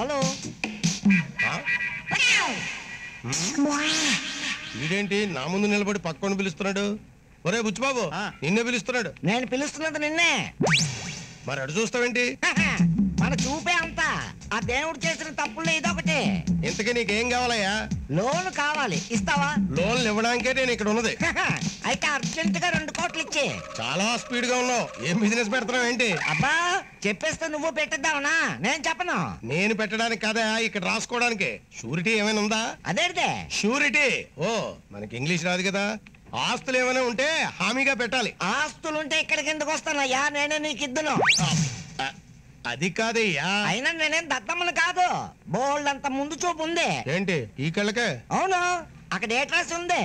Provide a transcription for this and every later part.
Hello ఆ? వీడేంటి నా ముందు నిలబడి పక్కన పిలుస్తున్నాడు ఒరే బుచ్చిబాబు ఆ. నిన్నే పిలుస్తున్నాడు నేను పిలుస్తున్నది నిన్నే మరి అడు చూస్తావేంటి మన చూపే అంత ఆ దేవుడు చేసిన తప్పుల్లో ఇదొకటి ఇంతకీ నీకేం కావాలయ్యా లోన్ కావాలి ఇస్తావా లోన్లు ఇవ్వడానికే నేను ఇక్కడ ఉన్నది అయితే అర్జెంట్ గా రెండు కోట్లు ఇచ్చి చాలా స్పీడ్ గా ఉన్నావు ఏం బిజినెస్ పెడతావు ఏంటి అబ్బా చెప్పేస్తే నువ్వు పెట్టిద్దావునా నేను చెప్పను నేను పెట్టడానికి కదా ఇక్కడ రాసుకోవడానికి షూరిటీ ఏమైనా ఉందా అదేంటే షూరిటీ ఓ మనకి ఇంగ్లీష్ రాదు కదా ఆస్తులు ఏమైనా ఉంటే హామీగా పెట్టాలి ఆస్తులుంటే ఇక్కడికి ఎందుకు వస్తానయ్యా నేనే నీకు ఇద్దును అ- అది కాదయ్యా అయినా నేనేం దత్తమ్మను కాదు బోల్డ్ అంత ముందు చూపు ఉంది ఏంటి ఈ కళ్ళకే అవును అక్కడ ఏ డ్రెస్ ఉంది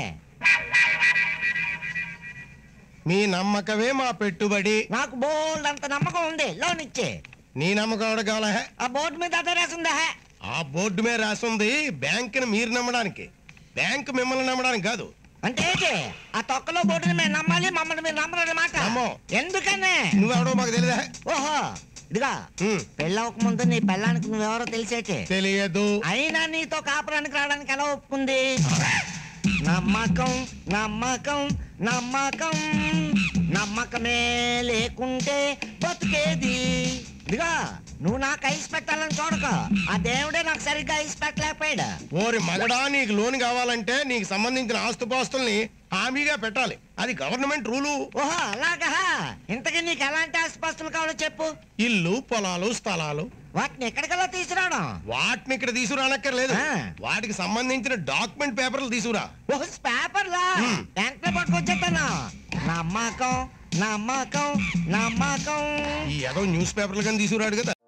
మీ నమ్మకమే మా పెట్టుబడి నాకు బోల్డ్ అంత నమ్మకం ఉంది లోన్ ఇచ్చి నీ నమ్మకం ఎవడ కావాలా హే? ఆ బోర్డు మీద అదే రాసిందా ఆ బోర్డు మీద రాసి ఉంది బ్యాంకుని మీరు నమ్మడానికి బ్యాంక్ మిమ్మల్ని నమ్మడానికి కాదు అంటే ఏంటి ఆ తొక్కలో బోర్డుని మేము నమ్మాలి మమ్మల్ని మీరు నమ్మరన్నమాట నమ్మం. ఎందుకనే నువ్వెవడో మాకు తెలియదా ఓహో ఇదిగా హ్మ్. పెళ్ళవక ముందు నీ పెళ్ళానికి నువ్వెవరో తెలిసేటి తెలియదు అయినా నీతో కాపురానికి రావడానికి ఎలా ఒప్పుకుంది నమ్మకం నమ్మకం నమ్మకం నమ్మకమే లేకుంటే బతుకేది ఇదిగా నువ్వు నాకు ఐస్ పెట్టాలని చూడక ఆ దేవుడే నాకు సరిగ్గా ఐస్ పెట్టలేకపోయాడు ఓరి మగడా నీకు లోన్ కావాలంటే నీకు సంబంధించిన ఆస్తుపాస్తుల్ని హామీగా పెట్టాలి అది గవర్నమెంట్ రూలు ఓహో అలాగా ఇంతకీ నీకు ఎలాంటి ఆస్తిపాస్తులు కావాలో చెప్పు ఇల్లు పొలాలు స్థలాలు వాటిని ఎక్కడికల్లా తీసుకురావడం వాటిని ఇక్కడ తీసుకురానక్కర్లేదు ఆ. వాటికి సంబంధించిన డాక్యుమెంట్ పేపర్లు తీసుకురా ఓ పేపర్లా హ్మ్. వెంటనే పట్టుకొచ్చేస్తాను నమ్మకం నమ్మకం నమ్మకం ఈ ఏదో న్యూస్ పేపర్లు కానీ తీసుకురాడు కదా